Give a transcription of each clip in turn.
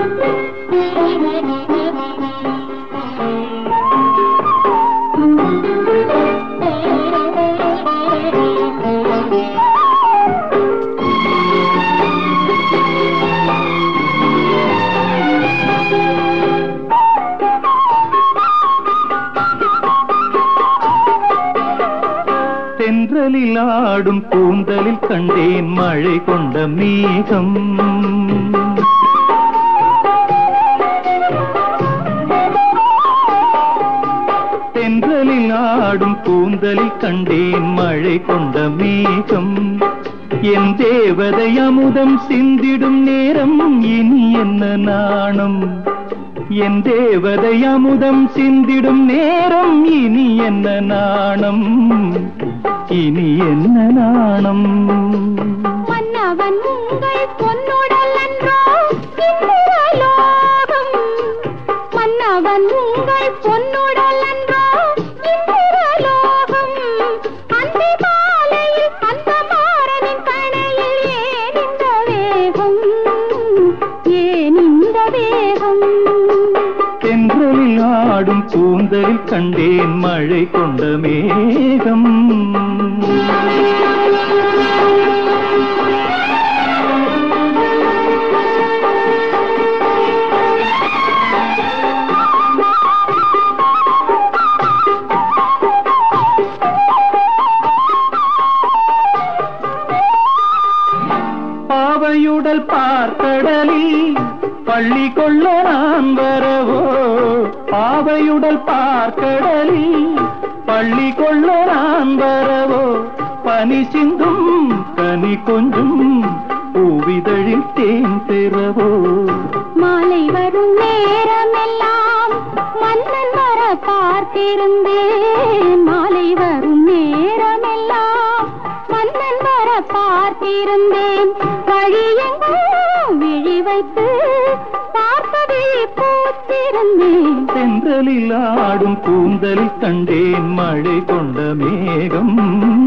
தென்றலில் ஆடும் கூந்தலில் கண்டேன் மழை கொண்ட மேகம் தென்றலில் ஆடும் கூந்தலில் கண்டேன் மழை கொண்ட மேகம் என் தேவதை அமுதம் சிந்திடும் நேரம் இனி என்ன நாணம் என் தேவதை அமுதம் சிந்திடும் நேரம் இனி என்ன நாணம் இனி என்ன நாணம் மன்னவன் உங்கள் பொன்னுடல் அன்றோ இந்திரலோகம் மன்னவன் உங்கள் பொன்னுடல் அன்றோ இந்திரலோகம் அந்தி மாலையில் அந்த மாறனின் கணையில் ஏன் இந்த வேகம் ஏன் இந்த வேகம் தென்றலில் ஆடும் கூந்தலில் கண்டேன் மழை கொண்ட மேகம் பாவையுடல் பார்க்கடலில் பள்ளி கொள்ள நான் வரவோ பாவையுடல் பார்க்கடலில் பள்ளி கொள்ள நான் வரவோ பனி சிந்தும் கனி கொஞ்சும் பூவிதழில் தேன் பெறவோ மாலை வரும் நேரமெல்லாம் மன்னன் வர பார்த்திருந்தேன் மாலை வரும் நேரமெல்லாம் மன்னன் வர பார்த்திருந்தேன் வழியெங்கும் விழி வைத்து பார்ப்பதை பூத்திருந்தேன் தென்றலில் ஆடும் கூந்தலில் கண்டேன் மழை கொண்ட மேகம்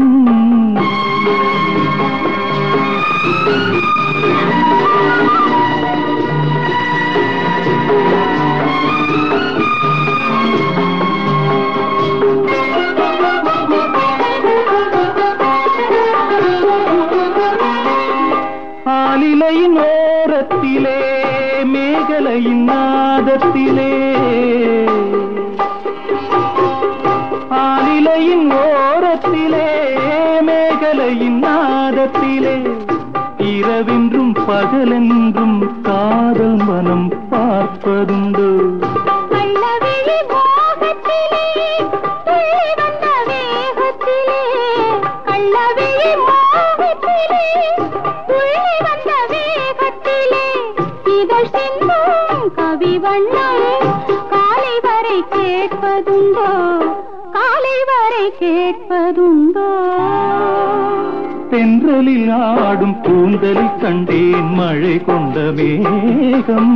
ஆலிலையின் ஓரத்திலே மேகலையின் நாதத்திலே ஆலிலையின் ஓரத்திலே மேகலையின் நாதத்திலே இரவென்றும் பகலென்றும் காதல் மனம் பார்ப்பதுண்டு கள்ளவிழி மோகத்திலே துள்ளி வந்த வேகத்திலே கள்ளவிழி மோகத்திலே துள்ளி வந்த வேகத்திலே இதழ் சிந்தும் கவி வண்ணம் காலை வரை கேட்பதுண்டோ காலை வரை கேட்பதுண்டோ தென்றலில் ஆடும் கூந்தலில் கண்டேன் மழை கொண்ட மேகம்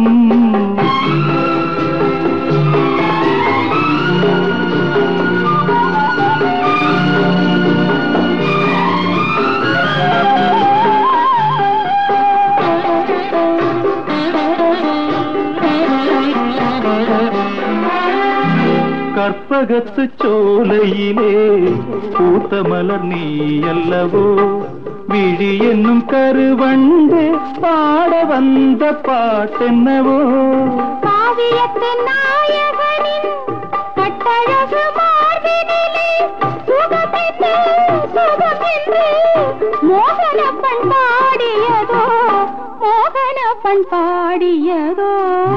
கற்பகத்து சோலையிலே பூத்த மலர் நீ அல்லவோ விழி என்னும் கருவண்டு பாட வந்த பாட்டென்னவோ காவியத்து நாயகனின் கட்டழகு மார்பினிலே சுகமென்று சுகமென்று மோகன பண் பாடியதோ மோகன பண் பாடியதோ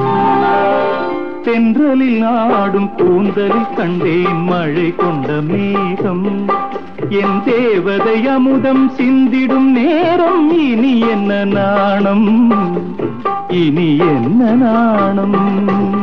தென்றலில் ஆடும் கூந்தலில் கண்டேன் மழை கொண்ட மேகம் என் தேவதை அமுதம் சிந்திடும் நேரம் இனி என்ன நாணம் இனி என்ன நாணம்